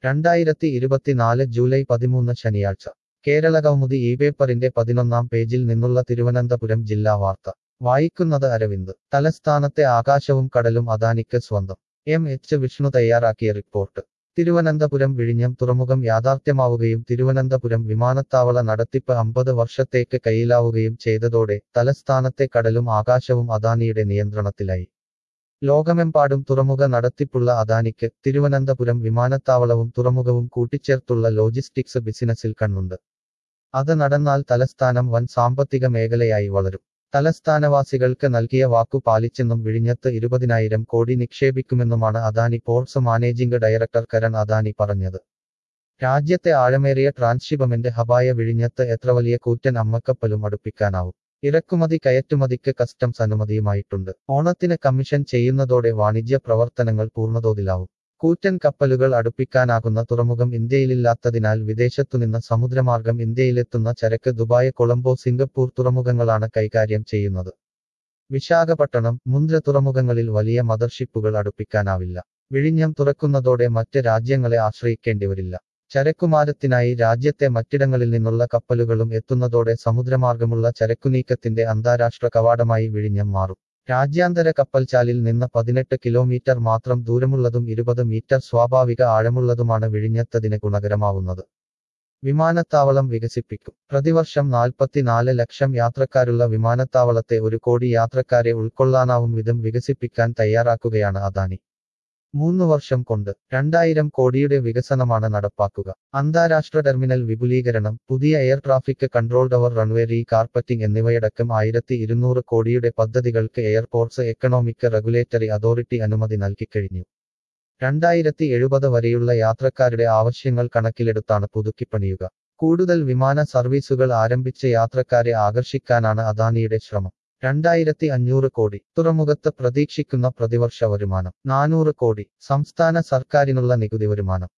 രണ്ടായിരത്തി ഇരുപത്തിനാല് ജൂലൈ പതിമൂന്ന് ശനിയാഴ്ച കേരള കൗമുദി ഈ പേപ്പറിന്റെ പതിനൊന്നാം പേജിൽ നിന്നുള്ള തിരുവനന്തപുരം ജില്ലാ വാർത്ത വായിക്കുന്നത് അരവിന്ദ് തലസ്ഥാനത്തെ ആകാശവും കടലും അദാനിക്ക് സ്വന്തം എം എച്ച് വിഷ്ണു തയ്യാറാക്കിയ റിപ്പോർട്ട് തിരുവനന്തപുരം വിഴിഞ്ഞം തുറമുഖം യാഥാർത്ഥ്യമാവുകയും തിരുവനന്തപുരം വിമാനത്താവള നടത്തിപ്പ് അമ്പത് വർഷത്തേക്ക് കയ്യിലാവുകയും ചെയ്തതോടെ തലസ്ഥാനത്തെ കടലും ആകാശവും അദാനിയുടെ നിയന്ത്രണത്തിലായി ലോകമെമ്പാടും തുറമുഖ നടത്തിപ്പുള്ള അദാനിക്ക് തിരുവനന്തപുരം വിമാനത്താവളവും തുറമുഖവും കൂട്ടിച്ചേർത്തുള്ള ലോജിസ്റ്റിക്സ് ബിസിനസിൽ കണ്ണുണ്ട് അത് നടന്നാൽ തലസ്ഥാനം വൻ സാമ്പത്തിക മേഖലയായി വളരും തലസ്ഥാനവാസികൾക്ക് നൽകിയ വാക്കു പാലിച്ചെന്നും വിഴിഞ്ഞത്ത് ഇരുപതിനായിരം കോടി നിക്ഷേപിക്കുമെന്നുമാണ് Adani ports managing director Karan Adani പറഞ്ഞത് രാജ്യത്തെ ആഴമേറിയ ട്രാൻസ്ഷിപ്മെന്റ് ഹബായ വിഴിഞ്ഞത്ത് എത്ര വലിയ കൂറ്റൻ അമ്മക്കപ്പലും അടുപ്പിക്കാനാവും ഇറക്കുമതി കയറ്റുമതിക്ക് കസ്റ്റംസ് അനുമതിയുമായിട്ടുണ്ട് ഓണത്തിന് കമ്മീഷൻ ചെയ്യുന്നതോടെ വാണിജ്യ പ്രവർത്തനങ്ങൾ പൂർണ്ണതോതിലാവും കൂറ്റൻ കപ്പലുകൾ അടുപ്പിക്കാനാകുന്ന തുറമുഖം ഇന്ത്യയിലില്ലാത്തതിനാൽ വിദേശത്തുനിന്ന് സമുദ്രമാർഗം ഇന്ത്യയിലെത്തുന്ന ചരക്ക് ദുബായ് കൊളംബോ സിംഗപ്പൂർ തുറമുഖങ്ങളാണ് കൈകാര്യം ചെയ്യുന്നത് വിശാഖപട്ടണം മുന്ദ്ര തുറമുഖങ്ങളിൽ വലിയ മദർഷിപ്പുകൾ അടുപ്പിക്കാനാവില്ല വിഴിഞ്ഞം തുറക്കുന്നതോടെ മറ്റ് രാജ്യങ്ങളെ ആശ്രയിക്കേണ്ടിവരില്ല ചരക്കുമാരത്തിനായി രാജ്യത്തെ മറ്റിടങ്ങളിൽ നിന്നുള്ള കപ്പലുകളും എത്തുന്നതോടെ സമുദ്രമാർഗമുള്ള ചരക്കുനീക്കത്തിന്റെ അന്താരാഷ്ട്ര കവാടമായി വിഴിഞ്ഞം മാറും രാജ്യാന്തര കപ്പൽചാലിൽ നിന്ന് പതിനെട്ട് കിലോമീറ്റർ മാത്രം ദൂരമുള്ളതും ഇരുപത് മീറ്റർ സ്വാഭാവിക ആഴമുള്ളതുമാണ് വിഴിഞ്ഞത്തതിന് ഗുണകരമാവുന്നത് വിമാനത്താവളം വികസിപ്പിക്കും പ്രതിവർഷം നാൽപ്പത്തിനാല് ലക്ഷം യാത്രക്കാരുള്ള വിമാനത്താവളത്തെ ഒരു കോടി യാത്രക്കാരെ ഉൾക്കൊള്ളാനാവും വിധം വികസിപ്പിക്കാൻ തയ്യാറാക്കുകയാണ് അദാനി മൂന്ന് വർഷം കൊണ്ട് രണ്ടായിരം കോടിയുടെ വികസനമാണ് നടപ്പാക്കുക അന്താരാഷ്ട്ര ടെർമിനൽ വിപുലീകരണം പുതിയ air traffic control tower runway recarpeting എന്നിവയടക്കം ആയിരത്തി ഇരുന്നൂറ് കോടിയുടെ പദ്ധതികൾക്ക് എയർപോർട്സ് എക്കണോമിക് റെഗുലേറ്ററി അതോറിറ്റി അനുമതി നൽകിക്കഴിഞ്ഞു രണ്ടായിരത്തി എഴുപത് വരെയുള്ള യാത്രക്കാരുടെ ആവശ്യങ്ങൾ കണക്കിലെടുത്താണ് പുതുക്കിപ്പണിയുക കൂടുതൽ വിമാന സർവീസുകൾ ആരംഭിച്ച് യാത്രക്കാരെ ആകർഷിക്കാനാണ് അദാനിയുടെ ശ്രമം രണ്ടായിരത്തി അഞ്ഞൂറ് കോടി തുറമുഖത്ത് പ്രതീക്ഷിക്കുന്ന പ്രതിവർഷ വരുമാനം നാനൂറ് കോടി സംസ്ഥാന സർക്കാരിനുള്ള നികുതി വരുമാനം